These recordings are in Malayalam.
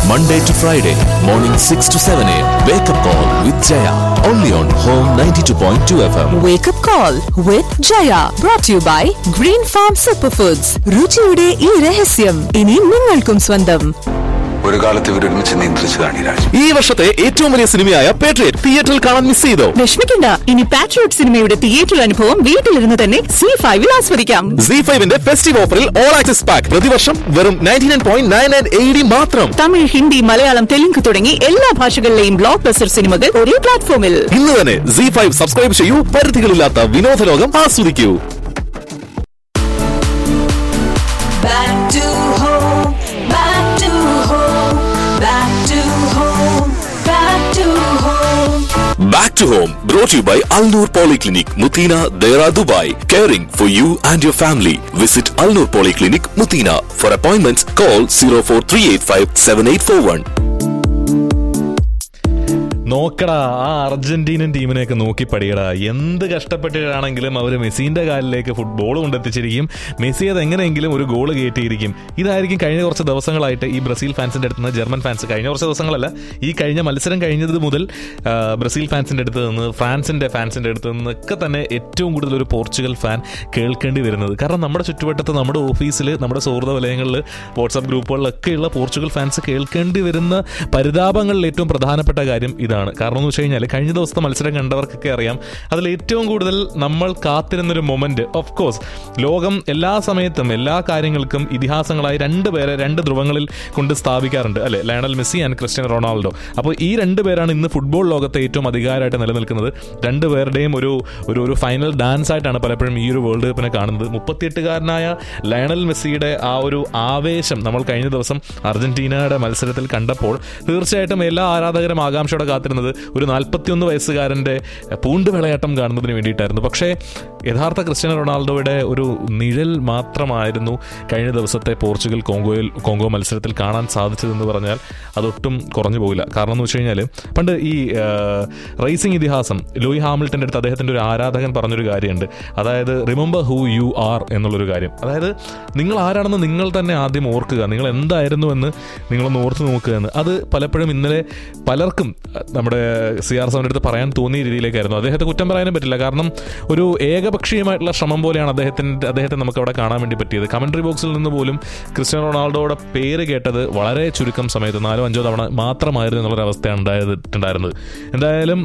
Monday to Friday, morning 6 to 7 a.m. Wake up call with Jaya. Only on Home 92.2 FM. Wake up call with Jaya brought to you by Green Farm Superfoods. രുചിയുടെ ഈ രഹസ്യം ഇനി നിങ്ങൾക്കും സ്വന്തം ഒരു കാലത്ത് ഇവർ ഒരുമിച്ച് നിയന്ത്രിച്ചതാണ് ഈ രാജ്യം ഈ വർഷത്തെ ഏറ്റവും വലിയ സിനിമയായ പേട്രിയറ്റ് തിയേറ്ററിൽ കാണാൻ മിസ് ചെയ്തോ വിഷമിക്കണ്ട ഇനി പാട്രിയോട്ട് സിനിമയുടെ തിയേറ്റർ അനുഭവം വീട്ടിലിരുന്ന് തന്നെ സി ഫൈവിൽ ആസ്വദിക്കാം സി ഫൈവിന്റെ ഫെസ്റ്റീവ് ഓഫറിൽ ഓൾ ആക്സസ് പാക്ക് പ്രതിവർഷം വെറും ninety nine point nine nine A D മാത്രം തമിഴ് ഹിന്ദി മലയാളം തെലുങ്ക് തുടങ്ങി എല്ലാ ഭാഷകളിലെയും ബ്ലോക്ക് ബസ്റ്റർ സിനിമകൾ ഒരേ പ്ലാറ്റ്ഫോമിൽ ഇന്ന് തന്നെ സി ഫൈവ് സബ്സ്ക്രൈബ് ചെയ്യൂ പരിധികളില്ലാത്ത വിനോദലോകം ആസ്വദിക്കൂ Back to home, back to home, back to home, back to home. Back to home brought to you by Alnur Polyclinic, Mutina, Dera, Dubai. Caring for you and your family. Visit Alnur Polyclinic, Mutina. For appointments, call 04385 7841. നോക്കടാ ആ അർജന്റീനൻ ടീമിനെയൊക്കെ നോക്കി പഠിക്കടാ എന്ത് കഷ്ടപ്പെട്ടിട്ടാണെങ്കിലും അവർ മെസ്സിന്റെ കാലിലേക്ക് ഫുട്ബോൾ കൊണ്ടെത്തിച്ചിരിക്കും മെസ്സി അത് എങ്ങനെയെങ്കിലും ഒരു ഗോൾ കയറ്റിയിരിക്കും ഇതായിരിക്കും കഴിഞ്ഞ കുറച്ച് ദിവസങ്ങളായിട്ട് ഈ ബ്രസീൽ ഫാൻസിന്റെ അടുത്ത് നിന്ന് ജർമ്മൻ ഫാൻസ് കഴിഞ്ഞ കുറച്ച് ദിവസങ്ങളല്ല ഈ കഴിഞ്ഞ മത്സരം കഴിഞ്ഞത് മുതൽ ആ, ബ്രസീൽ ഫാൻസിന്റെ അടുത്ത് നിന്ന് ഫ്രാൻസിന്റെ ഫാൻസിന്റെ അടുത്ത് നിന്നൊക്കെ തന്നെ ഏറ്റവും കൂടുതൽ ഒരു പോർച്ചുഗൽ ഫാൻ കേൾക്കേണ്ടി വരുന്നത് കാരണം നമ്മുടെ ചുറ്റുവട്ടത്ത് നമ്മുടെ ഓഫീസിൽ നമ്മുടെ സൗഹൃദ വലയങ്ങളിൽ വാട്സാപ്പ് ഗ്രൂപ്പുകളിലൊക്കെയുള്ള പോർച്ചുഗൽ ഫാൻസ് കേൾക്കേണ്ടി വരുന്ന പരിതാപങ്ങളിൽ ഏറ്റവും പ്രധാനപ്പെട്ട കാര്യം ഇതാണ് കാരണം എന്ന് വെച്ച് കഴിഞ്ഞാൽ കഴിഞ്ഞ ദിവസത്തെ മത്സരം കണ്ടവർക്കൊക്കെ അറിയാം അതിൽ ഏറ്റവും കൂടുതൽ നമ്മൾ കാത്തിരുന്നൊരു മൊമെന്റ് ഓഫ് കോഴ്സ് ലോകം എല്ലാ സമയത്തും എല്ലാ കാര്യങ്ങൾക്കും ഇതിഹാസങ്ങളായി രണ്ട് പേരെ രണ്ട് ധ്രുവങ്ങളിൽ കൊണ്ട് സ്ഥാപിക്കാറുണ്ട് അല്ലെ Lionel Messi and Cristiano Ronaldo അപ്പോൾ ഈ രണ്ട് പേരാണ് ഇന്ന് ഫുട്ബോൾ ലോകത്തെ ഏറ്റവും അധികാരമായിട്ട് നിലനിൽക്കുന്നത് രണ്ട് പേരുടെയും ഒരു ഒരു ഒരു ഫൈനൽ ഡാൻസ് ആയിട്ടാണ് പലപ്പോഴും ഈ ഒരു വേൾഡ് കപ്പിനെ കാണുന്നത് മുപ്പത്തിയെട്ടുകാരനായ ലയണൽ മെസ്സിയുടെ ആ ഒരു ആവേശം നമ്മൾ കഴിഞ്ഞ ദിവസം അർജന്റീനയുടെ മത്സരത്തിൽ കണ്ടപ്പോൾ തീർച്ചയായിട്ടും എല്ലാ ആരാധകരും ആകാംക്ഷയോടെ കാത്തിരുന്നത് ഒരു നാൽപ്പത്തിയൊന്ന് വയസ്സുകാരൻ്റെ പൂണ്ട് വിളയാട്ടം കാണുന്നതിന് വേണ്ടിയിട്ടായിരുന്നു പക്ഷേ യഥാർത്ഥ ക്രിസ്ത്യാനോ റൊണാൾഡോയുടെ ഒരു നിഴൽ മാത്രമായിരുന്നു കഴിഞ്ഞ ദിവസത്തെ പോർച്ചുഗൽ കോങ്കോയിൽ കോങ്കോ മത്സരത്തിൽ കാണാൻ സാധിച്ചതെന്ന് പറഞ്ഞാൽ അതൊട്ടും കുറഞ്ഞു പോകില്ല കാരണം എന്ന് വെച്ച് കഴിഞ്ഞാൽ പണ്ട് ഈ റേസിംഗ് ഇതിഹാസം ലൂയി ഹാമിൽട്ടൻ്റെ അടുത്ത് അദ്ദേഹത്തിൻ്റെ ഒരു ആരാധകൻ പറഞ്ഞൊരു കാര്യമുണ്ട് അതായത് റിമെമ്പർ ഹൂ യു ആർ എന്നുള്ളൊരു കാര്യം അതായത് നിങ്ങൾ ആരാണെന്ന് നിങ്ങൾ തന്നെ ആദ്യം ഓർക്കുക നിങ്ങൾ എന്തായിരുന്നു എന്ന് നിങ്ങളൊന്ന് ഓർത്ത് നോക്കുക എന്ന് അത് പലപ്പോഴും ഇന്നലെ പലർക്കും അഹ്, നമ്മുടെ സി ആർ സെവൻ്റെ അടുത്ത് പറയാൻ തോന്നിയ രീതിയിലേക്കായിരുന്നു അദ്ദേഹത്തെ കുറ്റം പറയാനും പറ്റില്ല കാരണം ഒരു ഏകപക്ഷീയമായിട്ടുള്ള ശ്രമം പോലെയാണ് അദ്ദേഹത്തിൻ്റെ അദ്ദേഹത്തെ നമുക്ക് അവിടെ കാണാൻ വേണ്ടി പറ്റിയത് കമൻട്രി ബോക്സിൽ നിന്ന് പോലും ക്രിസ്ത്യാനോ റൊണാൾഡോയുടെ പേര് കേട്ടത് വളരെ ചുരുക്കം സമയത്ത് നാലോ അഞ്ചോ തവണ മാത്രമായിരുന്നു എന്നുള്ളൊരു അവസ്ഥയാണ് ഉണ്ടായിട്ടുണ്ടായിരുന്നത് എന്തായാലും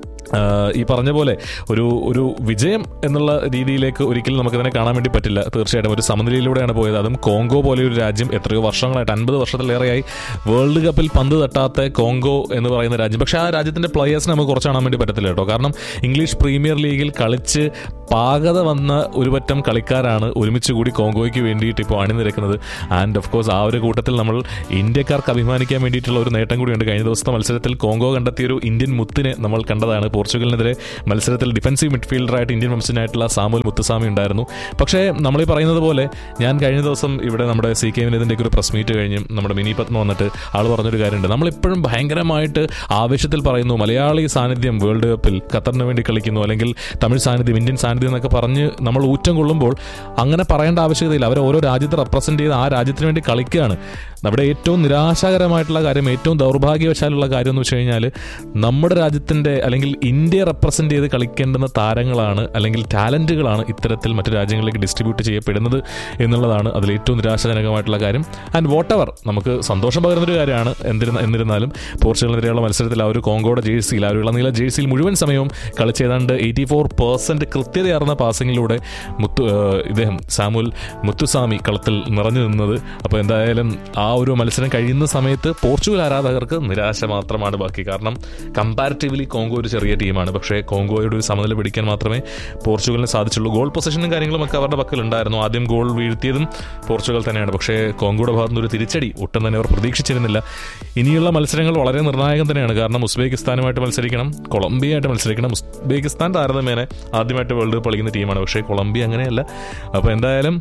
ആഹ് ഈ പറഞ്ഞ പോലെ ഒരു ഒരു വിജയം എന്നുള്ള രീതിയിലേക്ക് ഒരിക്കലും നമുക്കതിനെ കാണാൻ വേണ്ടി പറ്റില്ല തീർച്ചയായിട്ടും ഒരു സമനിലയിലൂടെയാണ് പോയത് അതും കോങ്കോ പോലെ ഒരു രാജ്യം എത്രയോ വർഷങ്ങളായിട്ട് അൻപത് വർഷത്തിലേറെയായി വേൾഡ് കപ്പിൽ പന്ത് തട്ടാത്ത കോങ്കോ എന്ന് പറയുന്ന രാജ്യം പക്ഷേ ആ രാജ്യത്തിൻ്റെ പ്ലെയേഴ്സിനെ നമുക്ക് കുറച്ച് കാണാൻ വേണ്ടി പറ്റത്തില്ല കേട്ടോ കാരണം ഇംഗ്ലീഷ് പ്രീമിയർ ലീഗിൽ കളിച്ച് പാകത വന്ന ഒരു പറ്റം കളിക്കാരാണ് ഒരുമിച്ച് കൂടി കോങ്കോയ്ക്ക് വേണ്ടിയിട്ട് ഇപ്പോൾ അണിനിരക്കുന്നത് ആൻഡ് ഓഫ് കോഴ്സ് ആ ഒരു കൂട്ടത്തിൽ നമ്മൾ ഇന്ത്യക്കാർക്ക് അഭിമാനിക്കാൻ വേണ്ടിയിട്ടുള്ള ഒരു നേട്ടം കൂടിയുണ്ട് കഴിഞ്ഞ ദിവസത്തെ മത്സരത്തിൽ കോങ്കോ കണ്ടെത്തിയ ഒരു ഇന്ത്യൻ മുത്തിനെ നമ്മൾ കണ്ടതാണ് പോർച്ചുഗലിനെതിരെ മത്സരത്തിൽ ഡിഫൻസീവ് മിഡ്ഫീൽഡറായിട്ട് ഇന്ത്യൻ വംശനായിട്ടുള്ള സാമുൽ മുത്തുസ്വാമി ഉണ്ടായിരുന്നു പക്ഷേ നമ്മൾ ഈ പറയുന്നത് പോലെ ഞാൻ കഴിഞ്ഞ ദിവസം ഇവിടെ നമ്മുടെ സി കെ വിനീതിൻ്റെ ഒരു പ്രസ് മീറ്റ് കഴിഞ്ഞ് നമ്മുടെ മിനി പത്മ വന്നിട്ട് ആൾ പറഞ്ഞൊരു കാര്യമുണ്ട് നമ്മളിപ്പോഴും ഭയങ്കരമായിട്ട് ആവേശത്തിൽ പറയുന്നു മലയാളി സാന്നിധ്യം വേൾഡ് കപ്പിൽ ഖത്തറിന് വേണ്ടി കളിക്കുന്നു അല്ലെങ്കിൽ തമിഴ് സാന്നിധ്യം ഇന്ത്യൻ സാന്നിധ്യം എന്നൊക്കെ പറഞ്ഞ് നമ്മൾ ഊറ്റം കൊള്ളുമ്പോൾ അങ്ങനെ പറയേണ്ട ആവശ്യകതയില്ല അവർ ഓരോ രാജ്യത്തെ റെപ്രസെൻറ്റ് ചെയ്ത് ആ രാജ്യത്തിന് വേണ്ടി കളിക്കുകയാണ് നമ്മുടെ ഏറ്റവും നിരാശാകരമായിട്ടുള്ള കാര്യം ഏറ്റവും ദൗർഭാഗ്യവശാലുള്ള കാര്യം എന്ന് വെച്ച് കഴിഞ്ഞാൽ നമ്മുടെ രാജ്യത്തിൻ്റെ അല്ലെങ്കിൽ ഇന്ത്യയെ റെപ്രസെൻറ്റ് ചെയ്ത് കളിക്കേണ്ടുന്ന താരങ്ങളാണ് അല്ലെങ്കിൽ ടാലൻറ്റുകളാണ് ഇത്തരത്തിൽ മറ്റു രാജ്യങ്ങളിലേക്ക് ഡിസ്ട്രിബ്യൂട്ട് ചെയ്യപ്പെടുന്നത് എന്നുള്ളതാണ് അതിൽ ഏറ്റവും നിരാശാജനകമായിട്ടുള്ള കാര്യം ആൻഡ് വാട്ട് എവർ നമുക്ക് സന്തോഷം പകരുന്നൊരു കാര്യമാണ് എന്തിരുന്ന എന്നിരുന്നാലും പോർച്ചുഗലിനെതിരെയുള്ള മത്സരത്തിൽ ആ ഒരു കോങ്കോയുടെ ജേഴ്സിയിൽ ആ ഒരു ഇളനീല ജേഴ്സിയിൽ മുഴുവൻ സമയവും കളിച്ച് ഏതാണ്ട് എയ്റ്റി ഫോർ പെർസെൻറ്റ് കൃത്യതയാർന്ന പാസിങ്ങിലൂടെ മുത്തു ഏഹ് ഇദ്ദേഹം സാമുൽ മുത്തുസ്വാമി കളത്തിൽ നിറഞ്ഞു നിന്നത് അപ്പോൾ എന്തായാലും ആ ഒരു മത്സരം കഴിയുന്ന സമയത്ത് പോർച്ചുഗൽ ആരാധകർക്ക് നിരാശ മാത്രമാണ് ബാക്കി കാരണം കമ്പാരിറ്റീവ്ലി കോങ്കോ ഒരു ചെറിയ ടീമാണ് പക്ഷേ കോങ്കോയുടെ ഒരു സമനില പിടിക്കാൻ മാത്രമേ പോർച്ചുഗലിന് സാധിച്ചുള്ളൂ ഗോൾ പൊസിഷനും കാര്യങ്ങളും ഒക്കെ അവരുടെ പക്കൽ ഉണ്ടായിരുന്നു ആദ്യം ഗോൾ വീഴ്ത്തിയതും പോർച്ചുഗൽ തന്നെയാണ് പക്ഷേ കോങ്കോയുടെ ഭാഗത്ത് നിന്ന് ഒരു തിരിച്ചടി ഒട്ടും തന്നെ അവർ പ്രതീക്ഷിച്ചിരുന്നില്ല ഇനിയുള്ള മത്സരങ്ങൾ വളരെ നിർണായകം തന്നെയാണ് കാരണം ഉസ്ബെക്കിസ്ഥാനുമായിട്ട് മത്സരിക്കണം കൊളംബിയയായിട്ട് മത്സരിക്കണം ഉസ്ബെക്കിസ്ഥാൻ താരതമ്യേന ആദ്യമായിട്ട് വേൾഡ് കപ്പ് കളിക്കുന്ന ടീമാണ് പക്ഷേ കൊളംബിയ അങ്ങനെയല്ല അപ്പോൾ എന്തായാലും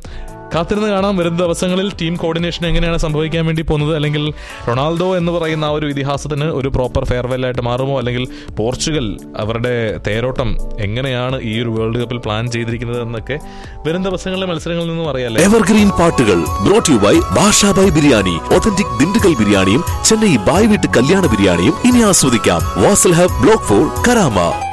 കാത്തിരുന്ന് കാണാം വരുന്ന ദിവസങ്ങളിൽ ടീം കോർഡിനേഷൻ എങ്ങനെയാണ് സംഭവിക്കാൻ വേണ്ടി പോകുന്നത് അല്ലെങ്കിൽ റൊണാൾഡോ എന്ന് പറയുന്ന ആ ഒരു ഇതിഹാസത്തിന് ഒരു പ്രോപ്പർ ഫെയർവെൽ ആയിട്ട് മാറുമോ അല്ലെങ്കിൽ പോർച്ചുഗൽ അവരുടെ തേരോട്ടം എങ്ങനെയാണ് ഈ ഒരു വേൾഡ് കപ്പിൽ പ്ലാൻ ചെയ്തിരിക്കുന്നത് എന്നൊക്കെ വരും ദിവസങ്ങളിലെ മത്സരങ്ങളിൽ നിന്നും അറിയാലേ എവർഗ്രീൻ പാട്ടുകൾ brought you by Basha by biryani authentic Dindigul ബിരിയാണിയും ചെന്നൈ ബായ് വീട്ട് കല്യാണ ബിരിയാണിയും ഇനി ആസ്വദിക്കാം Vasal hub block four Karama